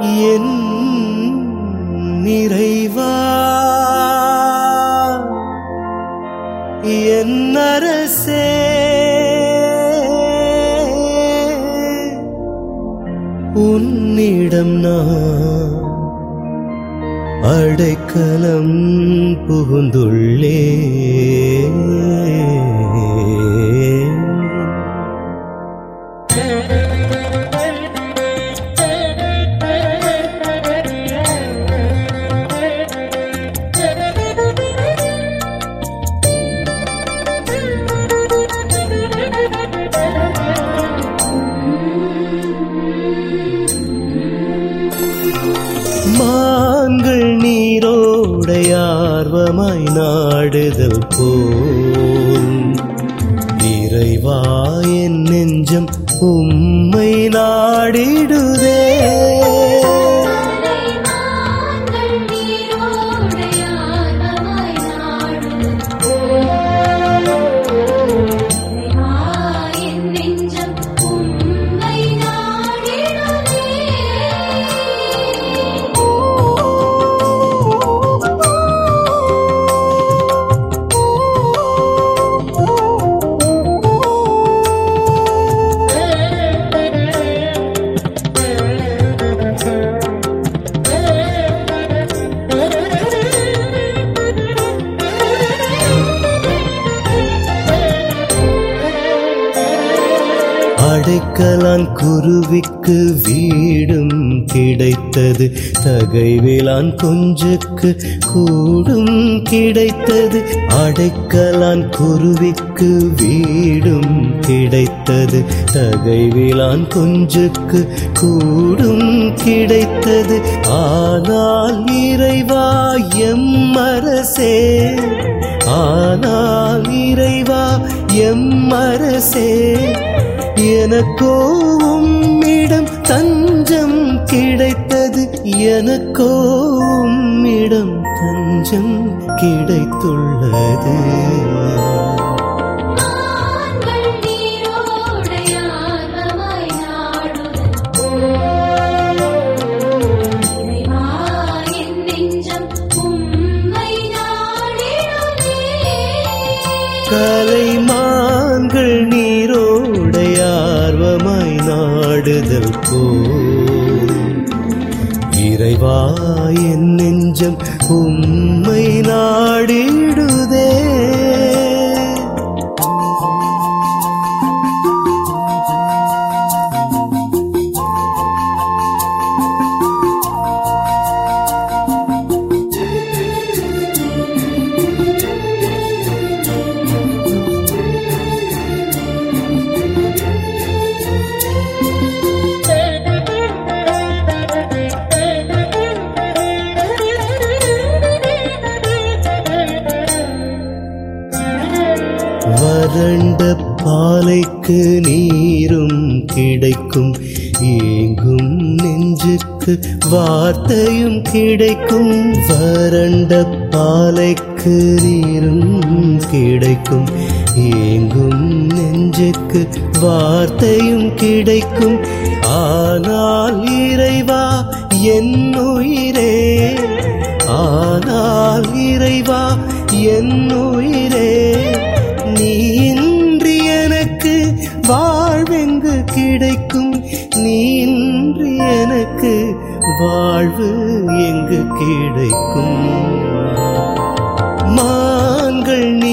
என் நிறைவா என் அரசே உன்னிடம் நான் அடைக்கலம் புகுந்துள்ளே மான்கள் நீரோடை ஆர்வமாய் நாடுதல் போல் இறைவா என் நெஞ்சம் உம்மை நாடிடுதே மாங்கள் நீரோடை ஆர்வமாய் நாடும் இறைவா என் நெஞ்சம் உம்மை நாடிடுதே அடைக்கலான் குருவிக்கு வீடும் கிடைத்தது தகைவேளான் குஞ்சுக்கு கூடும் கிடைத்தது அடைக்கலான் குருவிக்கு வீடும் கிடைத்தது தகைவேளான் குஞ்சுக்கு கூடும் கிடைத்தது ஆனால் இறைவா எம் அரசே ஆனால் இறைவா எம் அரசே எனக்கோ உம்மிடம் தஞ்சம் கிடைத்தது எனக்கோ உம்மிடம் தஞ்சம் கிடைத்துள்ளது மாங்கள் நீரோடை ஆர்வமாய் நாடும் இறைவா என் நெஞ்சம் உம்மை நாடிடுதே கலைமான்கள் நீரோடை ஆர்வமாய் நாடுதல் போல் இறைவா என் நெஞ்சம் உம்மை நாடிடுதே வறண்ட பாலைக்கு நீரும் கிடைக்கும் ஏங்கும் நெஞ்சுக்கு வார்த்தையும் கிடைக்கும் வறண்ட பாலைக்கு நீரும் கிடைக்கும் ஏங்கும் நெஞ்சுக்கு வார்த்தையும் கிடைக்கும் ஆனால் இறைவா என் உயிரே ஆனால் இறைவா என் உயிரே நீ இன்றி எனக்கு வாழ்வெங்கு கிடைக்கும் நீ இன்றி எனக்கு வாழ்வு எங்கு கிடைக்கும் மான்கள் நீ